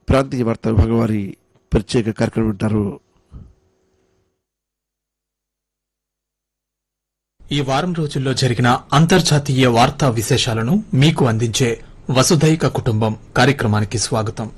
ప్రాంతీయ వార్తా విభాగం వారి ప్రత్యేక కార్యక్రమం వింటారు ఈ వారం రోజుల్లో జరిగిన అంతర్జాతీయ వార్తా విశేషాలను మీకు అందించే వసుధైక కుటుంబం కార్యక్రమానికి స్వాగతం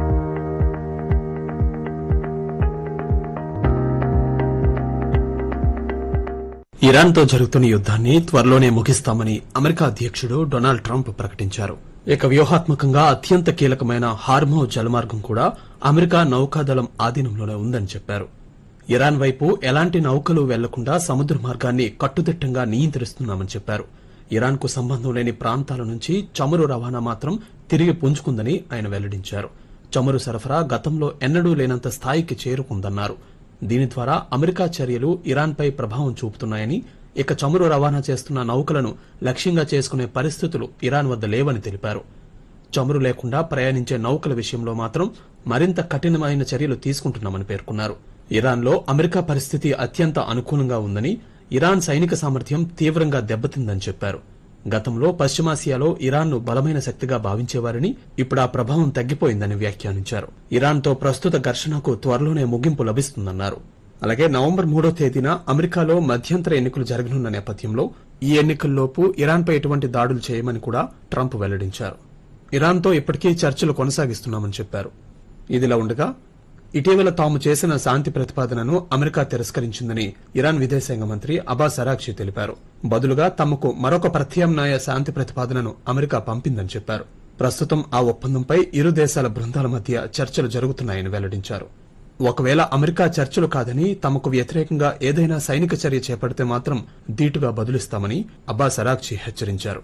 ఇరాన్తో జరుగుతున్న యుద్ధాన్ని త్వరలోనే ముగిస్తామని అమెరికా అధ్యక్షుడు డొనాల్డ్ ట్రంప్ ప్రకటించారు ఇక వ్యూహాత్మకంగా అత్యంత కీలకమైన హార్మో జలమార్గం కూడా అమెరికా నౌకాదళం ఆధీనంలోనే ఉందని చెప్పారు ఇరాన్ వైపు ఎలాంటి నౌకలు వెళ్లకుండా సముద్ర మార్గాన్ని కట్టుదిట్టంగా నియంత్రిస్తున్నామని చెప్పారు ఇరాన్ కు సంబంధం లేని ప్రాంతాల నుంచి చమురు రవాణా మాత్రం తిరిగి పుంజుకుందని ఆయన వెల్లడించారు చమురు సరఫరా గతంలో ఎన్నడూ లేనంత స్థాయికి చేరుకుందన్నారు దీని ద్వారా అమెరికా చర్యలు ఇరాన్పై ప్రభావం చూపుతున్నాయని ఇక చమురు రవాణా చేస్తున్న నౌకలను లక్ష్యంగా చేసుకునే పరిస్థితులు ఇరాన్ వద్ద లేవని తెలిపారు చమురు లేకుండా ప్రయాణించే నౌకల విషయంలో మాత్రం మరింత కఠినమైన చర్యలు తీసుకుంటున్నామని పేర్కొన్నారు ఇరాన్లో అమెరికా పరిస్థితి అత్యంత అనుకూలంగా ఉందని ఇరాన్ సైనిక సామర్థ్యం తీవ్రంగా దెబ్బతిందని చెప్పారు గతంలో పశ్చిమాసియాలో ఇరాన్ను బలమైన శక్తిగా భావించేవారని ఇప్పుడు ఆ ప్రభావం తగ్గిపోయిందని వ్యాఖ్యానించారు ఇరాన్తో ప్రస్తుత ఘర్షణకు త్వరలోనే ముగింపు లభిస్తుందన్నారు అలాగే నవంబర్ మూడో తేదీన అమెరికాలో మధ్యంతర ఎన్నికలు జరగనున్న నేపథ్యంలో ఈ ఎన్నికల్లోపు ఇరాన్పై ఎటువంటి దాడులు చేయమని కూడా ట్రంప్ వెల్లడించారు ఇరాన్తో ఇప్పటికీ చర్చలు కొనసాగిస్తున్నామని చెప్పారు ఇదిలా ఉండగా ఇటీవల తాము చేసిన శాంతి ప్రతిపాదనను అమెరికా తిరస్కరించిందని ఇరాన్ విదేశాంగ మంత్రి అబాస్ అరాక్షి తెలిపారు బదులుగా తమకు మరొక ప్రత్యామ్నాయ శాంతి ప్రతిపాదనను అమెరికా పంపిందని చెప్పారు ప్రస్తుతం ఆ ఒప్పందంపై ఇరు దేశాల బృందాల మధ్య చర్చలు జరుగుతున్నాయని వెల్లడించారు ఒకవేళ అమెరికా చర్చలు కాదని తమకు వ్యతిరేకంగా ఏదైనా సైనిక చర్య చేపడితే మాత్రం ధీటుగా బదులిస్తామని అబ్బాస్ అరాక్షి హెచ్చరించారు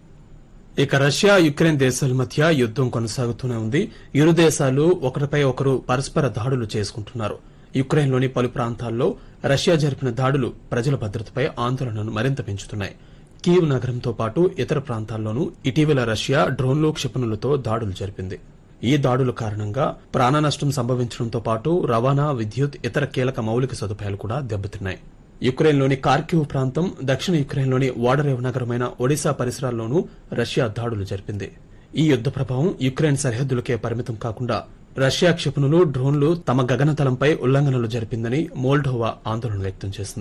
ఇక రష్యా యుక్రెయిన్ దేశాల మధ్య యుద్దం కొనసాగుతూనే ఉంది ఇరు దేశాలు ఒకరిపై ఒకరు పరస్పర దాడులు చేసుకుంటున్నారు యుక్రెయిన్లోని పలు ప్రాంతాల్లో రష్యా జరిపిన దాడులు ప్రజల భద్రతపై ఆందోళనను మరింత పెంచుతున్నాయి కీవ్ నగరంతో పాటు ఇతర ప్రాంతాల్లోనూ ఇటీవల రష్యా డ్రోన్లు క్షిపణులతో దాడులు జరిపింది ఈ దాడుల కారణంగా ప్రాణ నష్టం సంభవించడంతో పాటు రవాణా విద్యుత్ ఇతర కీలక మౌలిక సదుపాయాలు కూడా దెబ్బతిన్నాయి యుక్రెయిన్లోని కార్కివ్ ప్రాంతం దక్షిణ యుక్రెయిన్లోని ఓడరేవ్ నగరమైన ఒడిశా పరిసరాల్లోనూ రష్యా దాడులు జరిపింది ఈ యుద్ద ప్రభావం యుక్రెయిన్ సరిహద్దులకే పరిమితం కాకుండా రష్యా క్షిపణులు డ్రోన్లు తమ గగనతలంపై ఉల్లంఘనలు జరిపిందని మోల్డోవా ఆందోళన వ్యక్తం చేసింది